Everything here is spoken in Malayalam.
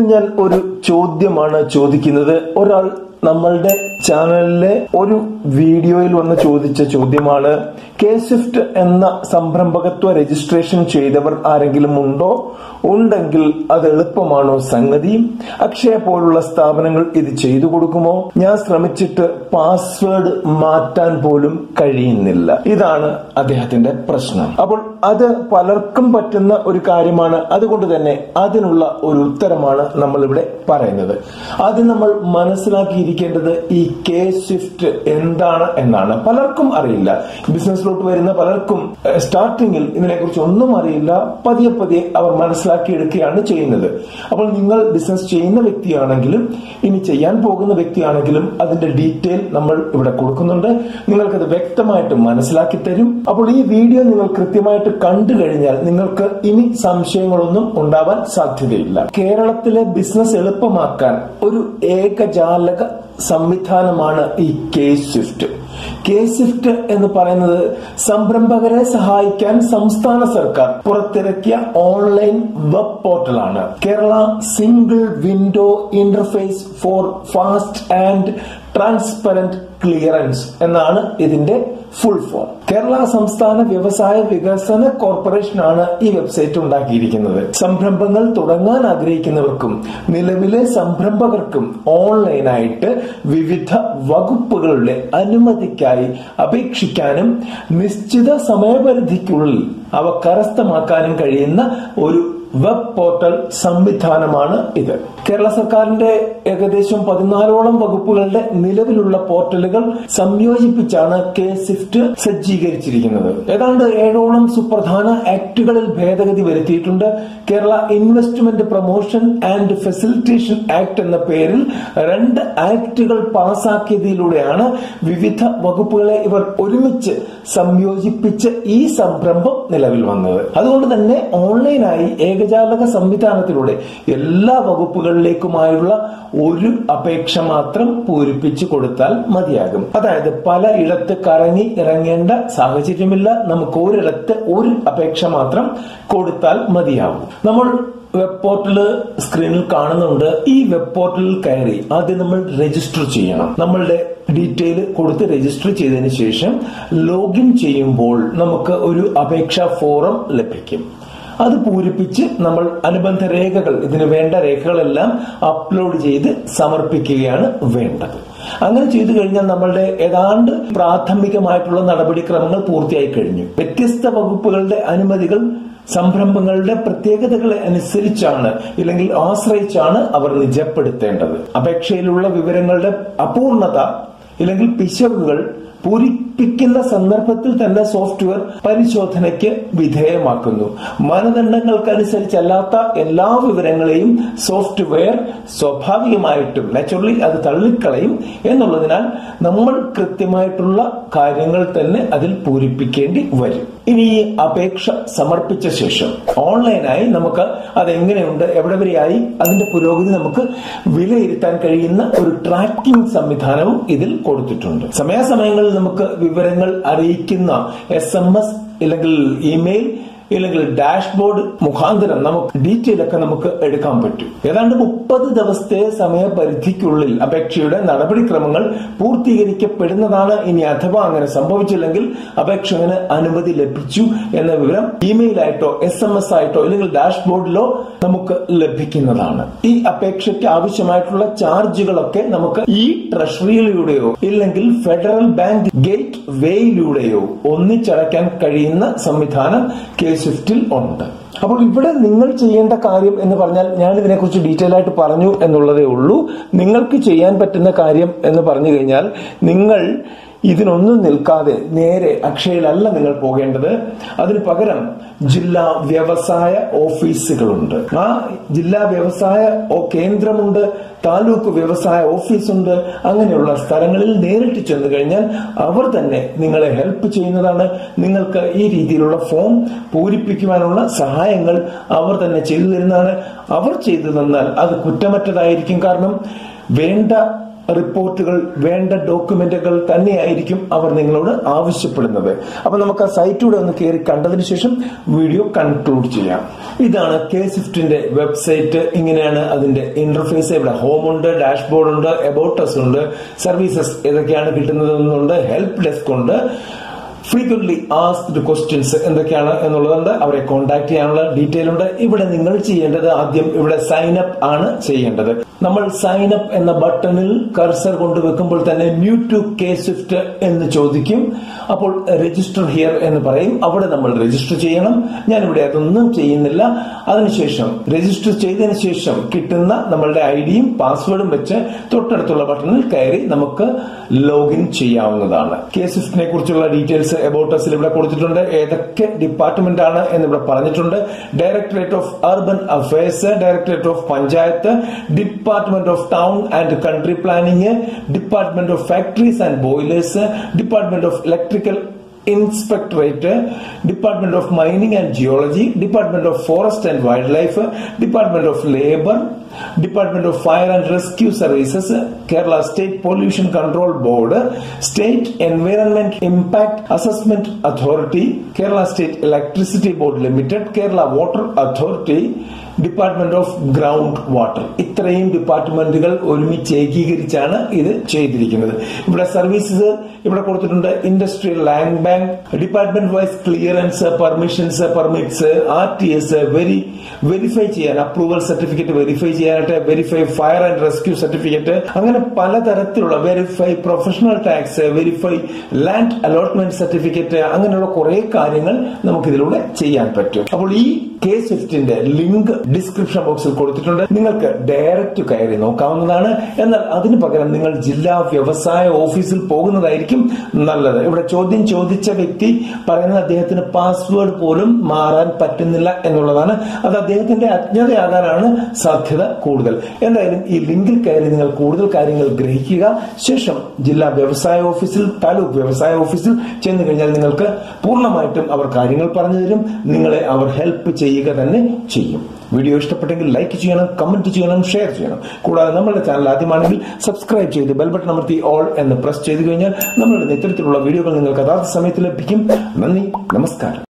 ഞാൻ ഒരു ചോദ്യമാണ് ചോദിക്കുന്നത് ഒരാൾ നമ്മളുടെ ചാനലിലെ ഒരു വീഡിയോയിൽ വന്ന് ചോദിച്ച ചോദ്യമാണ് കെ സ്വിഫ്റ്റ് എന്ന സംരംഭകത്വ രജിസ്ട്രേഷൻ ചെയ്തവർ ആരെങ്കിലും ഉണ്ടോ ഉണ്ടെങ്കിൽ അത് എളുപ്പമാണോ സംഗതി അക്ഷയ പോലുള്ള സ്ഥാപനങ്ങൾ ഇത് ചെയ്തു കൊടുക്കുമോ ഞാൻ ശ്രമിച്ചിട്ട് പാസ്വേഡ് മാറ്റാൻ പോലും കഴിയുന്നില്ല ഇതാണ് അദ്ദേഹത്തിന്റെ പ്രശ്നം അപ്പോൾ അത് പലർക്കും പറ്റുന്ന ഒരു കാര്യമാണ് അതുകൊണ്ട് തന്നെ അതിനുള്ള ഒരു ഉത്തരമാണ് നമ്മൾ ഇവിടെ പറയുന്നത് ആദ്യം നമ്മൾ മനസ്സിലാക്കിയിരിക്കേണ്ടത് ഈ കെ സ്വിഫ്റ്റ് എന്താണ് എന്നാണ് പലർക്കും അറിയില്ല ബിസിനസ്സിലോട്ട് വരുന്ന പലർക്കും ഏഹ്, സ്റ്റാർട്ടിങ്ങിൽ ഇതിനെക്കുറിച്ച് ഒന്നും അറിയില്ല പതിയെ പതിയെ അവർ മനസ്സിലാക്കിയെടുക്കുകയാണ് ചെയ്യുന്നത് അപ്പോൾ നിങ്ങൾ ബിസിനസ് ചെയ്യുന്ന വ്യക്തിയാണെങ്കിലും ഇനി ചെയ്യാൻ പോകുന്ന വ്യക്തിയാണെങ്കിലും അതിന്റെ ഡീറ്റെയിൽ നമ്മൾ ഇവിടെ കൊടുക്കുന്നുണ്ട് നിങ്ങൾക്കത് വ്യക്തമായിട്ട് മനസ്സിലാക്കി തരും അപ്പോൾ ഈ വീഡിയോ നിങ്ങൾ കൃത്യമായിട്ട് കണ്ടു കഴിഞ്ഞാൽ നിങ്ങൾക്ക് ഇനി സംശയങ്ങളൊന്നും ഉണ്ടാവാൻ സാധ്യതയില്ല കേരളത്തിലെ ബിസിനസ് എളുപ്പമാക്കാൻ ഒരു ഏകജാലക സംവിധാനമാണ് ഈ കെ സ്വിഫ്റ്റ് കെ സ്വിഫ്റ്റ് എന്ന് പറയുന്നത് സംരംഭകരെ സഹായിക്കാൻ സംസ്ഥാന സർക്കാർ പുറത്തിറക്കിയ ഓൺലൈൻ വെബ് പോർട്ടലാണ് Kerala single window interface for fast and transparent clearance എന്നാണ് ഇതിന്റെ ഫുൾ ഫോം കേരള സംസ്ഥാന വ്യവസായ വികസന കോർപ്പറേഷനാണ് ഈ വെബ്സൈറ്റ് ഉണ്ടാക്കിയിരിക്കുന്നത് സംരംഭങ്ങൾ തുടങ്ങാൻ ആഗ്രഹിക്കുന്നവർക്കും നിലവിലെ സംരംഭകർക്കും ഓൺലൈനായിട്ട് വിവിധ വകുപ്പുകളുടെ അനുമതിക്കായി അപേക്ഷിക്കാനും നിശ്ചിത സമയപരിധിക്കുള്ളിൽ അവ കരസ്ഥമാക്കാനും കഴിയുന്ന ഒരു വെബ് പോർട്ടൽ സംവിധാനമാണ് ഇത് കേരള സർക്കാരിന്റെ ഏകദേശം പതിനാലോളം വകുപ്പുകളുടെ നിലവിലുള്ള പോർട്ടലുകൾ സംയോജിപ്പിച്ചാണ് കെ സ്വിഫ്റ്റ് സജ്ജീകരിച്ചിരിക്കുന്നത് ഏതാണ്ട് ഏഴോളം സുപ്രധാന ആക്ടുകളിൽ ഭേദഗതി വരുത്തിയിട്ടുണ്ട് Kerala investment promotion and facilitation act എന്ന പേരിൽ രണ്ട് ആക്ടുകൾ പാസാക്കിയതിലൂടെയാണ് വിവിധ വകുപ്പുകളെ ഇവർ ഒരുമിച്ച് സംയോജിപ്പിച്ച് ഈ സംരംഭം നിലവിൽ വന്നത് അതുകൊണ്ട് തന്നെ ഓൺലൈനായി ഏകജാലക സംവിധാനത്തിലൂടെ എല്ലാ വകുപ്പുകളിലേക്കുമായുള്ള ഒരു അപേക്ഷ മാത്രം പൂരിപ്പിച്ചു കൊടുത്താൽ മതിയാകും അതായത് പല ഇടത്ത് കറങ്ങി ഇറങ്ങേണ്ട സാഹചര്യമില്ല നമുക്ക് ഒരിടത്ത് ഒരു അപേക്ഷ മാത്രം കൊടുത്താൽ മതിയാകും നമ്മൾ വെബ് പോർട്ടല് സ്ക്രീനിൽ കാണുന്നുണ്ട് ഈ വെബ് പോർട്ടലിൽ കയറി ആദ്യം നമ്മൾ രജിസ്റ്റർ ചെയ്യണം നമ്മളുടെ ഡീറ്റെയിൽ കൊടുത്ത് രജിസ്റ്റർ ചെയ്തതിന് ശേഷം ലോഗിൻ ചെയ്യുമ്പോൾ നമുക്ക് ഒരു അപേക്ഷാ ഫോറം ലഭിക്കും അത് പൂരിപ്പിച്ച് നമ്മൾ അനുബന്ധ രേഖകൾ ഇതിന് വേണ്ട രേഖകളെല്ലാം അപ്ലോഡ് ചെയ്ത് സമർപ്പിക്കുകയാണ് വേണ്ടത് അങ്ങനെ ചെയ്തു കഴിഞ്ഞാൽ നമ്മളുടെ ഏതാണ്ട് പ്രാഥമികമായിട്ടുള്ള നടപടിക്രമങ്ങൾ പൂർത്തിയായി കഴിഞ്ഞു വ്യത്യസ്ത വകുപ്പുകളുടെ അനുമതികൾ സംരംഭങ്ങളുടെ പ്രത്യേകതകളെ അനുസരിച്ചാണ് ഇല്ലെങ്കിൽ ആശ്രയിച്ചാണ് അവർ നിജപ്പെടുത്തേണ്ടത് അപേക്ഷയിലുള്ള വിവരങ്ങളുടെ അപൂർണത ഇല്ലെങ്കിൽ പിശകുകൾ പൂരിപ്പിക്കുന്ന സന്ദർഭത്തിൽ തന്നെ സോഫ്റ്റ്വെയർ പരിശോധനയ്ക്ക് വിധേയമാക്കുന്നു മാനദണ്ഡങ്ങൾക്കനുസരിച്ചല്ലാത്ത എല്ലാ വിവരങ്ങളെയും സോഫ്റ്റ്വെയർ സ്വാഭാവികമായിട്ടും നാച്ചുറലി അത് തള്ളിക്കളയും എന്നുള്ളതിനാൽ നമ്മൾ കൃത്യമായിട്ടുള്ള കാര്യങ്ങൾ തന്നെ അതിൽ പൂരിപ്പിക്കേണ്ടി വരും ഇനി ഈ അപേക്ഷ സമർപ്പിച്ച ശേഷം ഓൺലൈനായി നമുക്ക് അതെങ്ങനെയുണ്ട് എവിടെ വരെയായി അതിന്റെ പുരോഗതി നമുക്ക് വിലയിരുത്താൻ കഴിയുന്ന ഒരു ട്രാക്കിംഗ് സംവിധാനവും ഇതിൽ കൊടുത്തിട്ടുണ്ട് സമയാസമയങ്ങളിൽ നമുക്ക് വിവരങ്ങൾ അറിയിക്കുന്ന എസ് എം എസ് ഇല്ലെങ്കിൽ ഇമെയിൽ ഇല്ലെങ്കിൽ ഡാഷ്ബോർഡ് മുഖാന്തരം നമുക്ക് ഡീറ്റെയിൽ ഒക്കെ നമുക്ക് എടുക്കാൻ പറ്റും ഏതാണ്ട് മുപ്പത് ദിവസത്തെ സമയപരിധിക്കുള്ളിൽ അപേക്ഷയുടെ നടപടിക്രമങ്ങൾ പൂർത്തീകരിക്കപ്പെടുന്നതാണ് ഇനി അഥവാ അങ്ങനെ സംഭവിച്ചില്ലെങ്കിൽ അപേക്ഷകന് അനുമതി ലഭിച്ചു എന്ന വിവരം ഇമെയിലായിട്ടോ എസ് എം എസ് ആയിട്ടോ അല്ലെങ്കിൽ ഡാഷ്ബോർഡിലോ നമുക്ക് ലഭിക്കുന്നതാണ് ഈ അപേക്ഷയ്ക്ക് ആവശ്യമായിട്ടുള്ള ചാർജുകളൊക്കെ നമുക്ക് ഈ ട്രഷറിയിലൂടെയോ ഇല്ലെങ്കിൽ ഫെഡറൽ ബാങ്ക് ഗേറ്റ് വേയിലൂടെയോ ഒന്നിച്ചടയ്ക്കാൻ കഴിയുന്ന സംവിധാനം കെ സ്വിഫ്റ്റിൽ ഉണ്ട് അപ്പോൾ ഇവിടെ നിങ്ങൾ ചെയ്യേണ്ട കാര്യം എന്ന് പറഞ്ഞാൽ ഞാൻ ഇതിനെക്കുറിച്ച് ഡീറ്റെയിൽ ആയിട്ട് പറഞ്ഞു എന്നുള്ളതേ ഉള്ളൂ നിങ്ങൾക്ക് ചെയ്യാൻ പറ്റുന്ന കാര്യം എന്ന് പറഞ്ഞു കഴിഞ്ഞാൽ നിങ്ങൾ ഇതിനൊന്നും നിൽക്കാതെ നേരെ അക്ഷയയിലല്ല നിങ്ങൾ പോകേണ്ടത് അതിന് പകരം ജില്ലാ വ്യവസായ ഓഫീസുകളുണ്ട് ആ ജില്ലാ വ്യവസായ ഓ- കേന്ദ്രമുണ്ട് താലൂക്ക് വ്യവസായ ഓഫീസുണ്ട് അങ്ങനെയുള്ള സ്ഥലങ്ങളിൽ നേരിട്ട് ചെന്ന് കഴിഞ്ഞാൽ അവർ തന്നെ നിങ്ങളെ ഹെൽപ്പ് ചെയ്യുന്നതാണ് നിങ്ങൾക്ക് ഈ രീതിയിലുള്ള ഫോം പൂരിപ്പിക്കുവാനുള്ള സഹായങ്ങൾ അവർ തന്നെ ചെയ്തു തരുന്നതാണ് അവർ ചെയ്തു തന്നാൽ അത് കുറ്റമറ്റതായിരിക്കും കാരണം വേണ്ട റിപ്പോർട്ടുകൾ വേണ്ട ഡോക്യുമെന്റുകൾ തന്നെയായിരിക്കും അവർ നിങ്ങളോട് ആവശ്യപ്പെടുന്നത് അപ്പൊ നമുക്ക് ആ സൈറ്റിലൂടെ ഒന്ന് കയറി കണ്ടതിന് ശേഷം വീഡിയോ കൺക്ലൂഡ് ചെയ്യാം ഇതാണ് കെ സ്വിഫ്റ്റിന്റെ വെബ്സൈറ്റ് ഇങ്ങനെയാണ് അതിന്റെ ഇന്റർഫേസ് ഇവിടെ ഹോം ഉണ്ട് ഡാഷ്ബോർഡ് ഉണ്ട് എബൌട്ടസ് ഉണ്ട് സർവീസസ് ഏതൊക്കെയാണ് കിട്ടുന്നതെന്നുണ്ട് ഹെൽപ്പ് ഡെസ്ക് ഉണ്ട് ഫ്രീക്വന്റ്ലി ആസ്ക്ഡ് ക്വസ്റ്റ്യൻസ് എന്തൊക്കെയാണ് എന്നുള്ളതുണ്ട് അവരെ കോൺടാക്ട് ചെയ്യാനുള്ള ഡീറ്റെയിൽ ഉണ്ട് ഇവിടെ നിങ്ങൾ ചെയ്യേണ്ടത് ആദ്യം ഇവിടെ സൈൻ അപ്പ് ആണ് ചെയ്യേണ്ടത് നമ്മൾ സൈൻ അപ്പ് എന്ന ബട്ടണിൽ കർസർ കൊണ്ടുവെക്കുമ്പോൾ തന്നെ ന്യൂ ടു കെ സ്വിഫ്റ്റ് എന്ന് ചോദിക്കും അപ്പോൾ രജിസ്റ്റർ ഹിയർ എന്ന് പറയും അവിടെ നമ്മൾ രജിസ്റ്റർ ചെയ്യണം ഞാൻ ഇവിടെ അതൊന്നും ചെയ്യുന്നില്ല അതിനുശേഷം രജിസ്റ്റർ ചെയ്തതിനു ശേഷം കിട്ടുന്ന നമ്മളുടെ ഐ ഡിയും പാസ്വേഡും വെച്ച് തൊട്ടടുത്തുള്ള ബട്ടണിൽ കയറി നമുക്ക് ലോഗിൻ ചെയ്യാവുന്നതാണ് കെ സ്വിഫ്റ്റിനെ കുറിച്ചുള്ള ഡീറ്റെയിൽസ് എബൌട്ടസിൽ ഇവിടെ കൊടുത്തിട്ടുണ്ട് ഏതൊക്കെ ഡിപ്പാർട്ട്മെന്റ് ആണ് എന്ന് ഇവിടെ പറഞ്ഞിട്ടുണ്ട് directorate of urban affairs directorate of Panchayat department of town and country planning department of factories and boilers department of electrical inspectorate department of mining and geology department of forest and wild life department of labour department of fire and rescue services Kerala state pollution control board state environment impact assessment authority Kerala state electricity board limited Kerala water authority department of ground water ഇത്രയും ഡിപ്പാർട്ട്മെന്റുകൾ ഒരുമിച്ച് ഏകീകരിച്ചാണ് ഇത് ചെയ്തിരിക്കുന്നത് ഇവിടെ സർവീസസ് ഇവിടെ കൊടുത്തിട്ടുണ്ട് industrial land bank department wise clearance permissions permits R T S very verify ചെയ്യാൻ അപ്രൂവൽ സർട്ടിഫിക്കറ്റ് വെരിഫൈ ചെയ്യാനായിട്ട് verify fire and rescue certificate അങ്ങനെ പലതരത്തിലുള്ള verify professional tax verify land allotment certificate അങ്ങനെയുള്ള കുറെ കാര്യങ്ങൾ നമുക്ക് ഇതിലൂടെ ചെയ്യാൻ പറ്റും അപ്പോൾ ഈ കെ സ്വിഫ്റ്റിന്റെ ലിങ്ക് ഡിസ്ക്രിപ്ഷൻ ബോക്സിൽ കൊടുത്തിട്ടുണ്ട് നിങ്ങൾക്ക് ഡയറക്റ്റ് കയറി നോക്കാവുന്നതാണ് എന്നാൽ അതിനു പകരം നിങ്ങൾ ജില്ലാ വ്യവസായ ഓഫീസിൽ പോകുന്നതായിരിക്കും നല്ലത് ഇവിടെ ചോദ്യം ചോദിച്ച വ്യക്തി പറയുന്നത് അദ്ദേഹത്തിന് പാസ്വേഡ് പോലും മാറാൻ പറ്റുന്നില്ല എന്നുള്ളതാണ് അത് അദ്ദേഹത്തിന്റെ അജ്ഞതയാകാനാണ് സാധ്യത കൂടുതൽ എന്തായാലും ഈ ലിങ്കിൽ കയറി നിങ്ങൾ കൂടുതൽ കാര്യങ്ങൾ ഗ്രഹിക്കുക ശേഷം ജില്ലാ വ്യവസായ ഓഫീസിൽ താലൂക്ക് വ്യവസായ ഓഫീസിൽ ചെന്ന് കഴിഞ്ഞാൽ നിങ്ങൾക്ക് പൂർണ്ണമായിട്ടും അവർ കാര്യങ്ങൾ പറഞ്ഞു തരും നിങ്ങളെ അവർ ഹെൽപ്പ് ചെയ്യുക തന്നെ ചെയ്യും വീഡിയോ ഇഷ്ടപ്പെട്ടെങ്കിൽ ലൈക്ക് ചെയ്യണം കമന്റ് ചെയ്യണം ഷെയർ ചെയ്യണം കൂടാതെ നമ്മുടെ ചാനൽ ആദ്യമാണെങ്കിൽ സബ്സ്ക്രൈബ് ചെയ്ത് ബെൽ ബട്ടൺ അമർത്തി ഓൾ എന്ന് പ്രസ് ചെയ്ത് കഴിഞ്ഞാൽ നമ്മളുടെ ഇത്തരത്തിലുള്ള വീഡിയോകൾ നിങ്ങൾക്ക് യഥാർത്ഥ സമയത്ത് ലഭിക്കും നന്ദി നമസ്കാരം